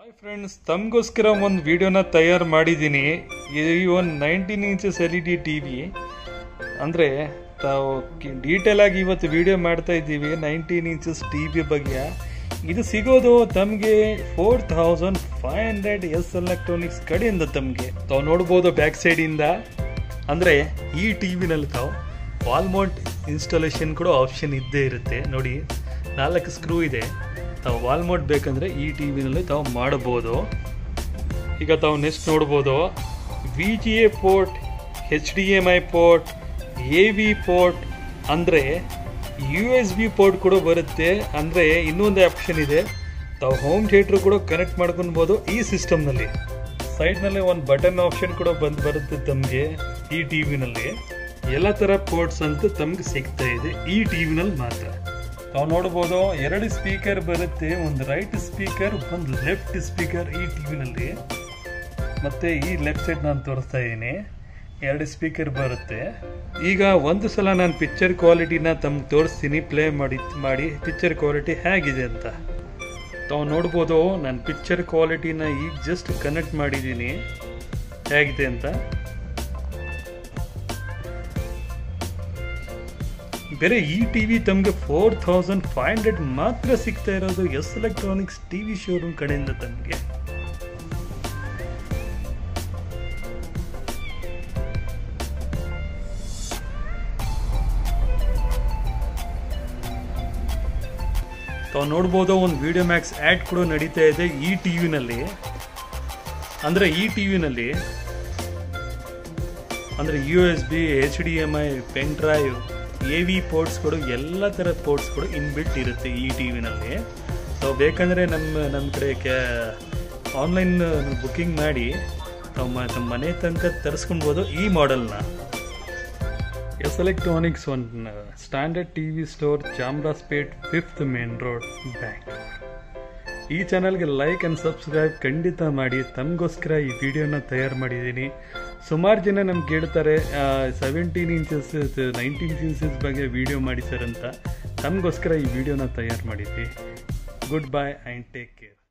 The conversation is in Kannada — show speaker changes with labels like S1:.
S1: ಹಾಯ್ ಫ್ರೆಂಡ್ಸ್ ತಮಗೋಸ್ಕರ ಒಂದು ವಿಡಿಯೋನ ತಯಾರು ಮಾಡಿದ್ದೀನಿ ಈ ಒಂದು nineteen inches L E D T V ಅಂದರೆ ತಾವು ಡೀಟೇಲ್ ಆಗಿ ಇವತ್ತು ವಿಡಿಯೋ ಮಾಡ್ತಾ ಇದ್ದೀವಿ ನೈನ್ಟೀನ್ ಇಂಚಸ್ ಟಿ ವಿ ಬಗ್ಗೆ ಇದು ಸಿಗೋದು ತಮಗೆ four thousand five hundred S electronics ಕಡೆಯಿಂದ ತಮಗೆ ತಾವು ನೋಡ್ಬೋದು ಬ್ಯಾಕ್ ಸೈಡಿಂದ ಅಂದರೆ ಈ ಟಿ ವಿನಲ್ಲಿ ತಾವು ವಾಲ್ಮೌಂಟ್ ಇನ್ಸ್ಟಾಲೇಷನ್ ಕೂಡ ಆಪ್ಷನ್ ಇದ್ದೇ ಇರುತ್ತೆ ನೋಡಿ ನಾಲ್ಕು ಸ್ಕ್ರೂ ಇದೆ ತಾವು ವಾಲ್ಮೌಂಟ್ ಬೇಕಂದರೆ ಈ ಟಿ ವಿನಲ್ಲಿ ತಾವು ಮಾಡಬಹುದು ಈಗ ತಾವು ನೆಕ್ಸ್ಟ್ ನೋಡ್ಬೋದು V G A port H D M I port A V port ಅಂದರೆ ಯು ಎಸ್ ಬಿ ಪೋರ್ಟ್ ಕೂಡ ಬರುತ್ತೆ ಅಂದರೆ ಇನ್ನೊಂದು ಆಪ್ಷನ್ ಇದೆ ತಾವು ಹೋಮ್ ಥಿಯೇಟ್ರ್ ಕೂಡ ಕನೆಕ್ಟ್ ಮಾಡ್ಕೊಳ್ಬೋದು ಈ ಸಿಸ್ಟಮ್ನಲ್ಲಿ ಸೈಡ್ನಲ್ಲಿ ಒಂದು ಬಟನ್ ಆಪ್ಷನ್ ಕೂಡ ಬಂದು ಬರುತ್ತೆ ತಮಗೆ ಈ ಟಿ ವಿನಲ್ಲಿ ಎಲ್ಲ ಥರ ಪೋರ್ಟ್ಸ್ ಅಂತ ತಮ್ಗೆ ಸಿಗ್ತಾ ಇದೆ ಈ ಟಿ ವಿನಲ್ಲಿ ಮಾತ್ರ ತಾವು ನೋಡ್ಬೋದು ಎರಡು ಸ್ಪೀಕರ್ ಬರುತ್ತೆ ಒಂದು ರೈಟ್ ಸ್ಪೀಕರ್ ಒಂದು ಲೆಫ್ಟ್ ಸ್ಪೀಕರ್ ಈ ಟಿ ವಿನಲ್ಲಿ ಮತ್ತೆ ಈ ಲೆಫ್ಟ್ ಸೈಡ್ ನಾನು ತೋರಿಸ್ತಾ ಇದ್ದೀನಿ ಎರಡು ಸ್ಪೀಕರ್ ಬರುತ್ತೆ ಈಗ ಒಂದು ಸಲ ನಾನು ಪಿಕ್ಚರ್ ಕ್ವಾಲಿಟಿನ ತಮ್ಗೆ ತೋರಿಸ್ತೀನಿ ಪ್ಲೇ ಮಾಡಿ ಮಾಡಿ ಪಿಕ್ಚರ್ ಕ್ವಾಲಿಟಿ ಹೇಗಿದೆ ಅಂತ ತಾವು ನೋಡ್ಬೋದು ನಾನು ಪಿಕ್ಚರ್ ಕ್ವಾಲಿಟಿನ ಈಗ ಜಸ್ಟ್ ಕನೆಕ್ಟ್ ಮಾಡಿದ್ದೀನಿ ಹೇಗಿದೆ ಅಂತ ಬೇರೆ ಈ ಟಿ ವಿ ತಮಗೆ ಫೋರ್ ಥೌಸಂಡ್ ಫೈವ್ ಹಂಡ್ರೆಡ್ ಮಾತ್ರ ಸಿಗ್ತಾ ಇರೋದು S electronics T V showroom ಕಡೆಯಿಂದ ತಮಗೆ ತಾವು ನೋಡ್ಬೋದು ಒಂದು ವಿಡಿಯೋ ಮ್ಯಾಕ್ಸ್ ಆ್ಯಡ್ ಕೂಡ ನಡೀತಾ ಇದೆ ಈ ಟಿ ವಿನಲ್ಲಿ ಅಂದರೆ ಈ ಟಿ ವಿನಲ್ಲಿ ಅಂದರೆ U S B H D M I pen drive A V ಪೋರ್ಟ್ಸ್ಗಳು ಎಲ್ಲ ಥರದ ಪೋರ್ಟ್ಸ್ಗಳು ಇನ್ಬಿಲ್ಟ್ ಇರುತ್ತೆ ಈ ಟಿ ವಿನಲ್ಲಿ ಸೊ ಬೇಕಂದರೆ ನಮ್ಮ ನಮ್ಮ ಕಡೆ ಕ್ಯಾ ಆನ್ಲೈನ್ ಬುಕ್ಕಿಂಗ್ ಮಾಡಿ ತಮ್ಮ ತಮ್ಮ ಮನೆ ತನಕ ತರಿಸ್ಕೊಳ್ಬೋದು ಈ ಮಾಡೆಲ್ನ ಎಸ್ ಎಲೆಕ್ಟ್ರಾನಿಕ್ಸ್ ಒಂದು standard T V store Chamarajpet fifth main road bank ಈ ಚಾನಲ್ಗೆ ಲೈಕ್ ಆ್ಯಂಡ್ ಸಬ್ಸ್ಕ್ರೈಬ್ ಖಂಡಿತ ಮಾಡಿ ತಮಗೋಸ್ಕರ ಈ ವಿಡಿಯೋನ ತಯಾರು ಮಾಡಿದ್ದೀನಿ ಸುಮಾರು ಜನ ನಮ್ಗೆ ಕೇಳ್ತಾರೆ ಸೆವೆಂಟೀನ್ ಇಂಚಸ್ ನೈನ್ಟೀನ್ ಇಂಚಸ್ ಬಗ್ಗೆ ವಿಡಿಯೋ ಮಾಡಿ ಸರ್ ಅಂತ ತಮಗೋಸ್ಕರ ಈ ವಿಡಿಯೋನ ತಯಾರು ಮಾಡಿದ್ವಿ good bye and take care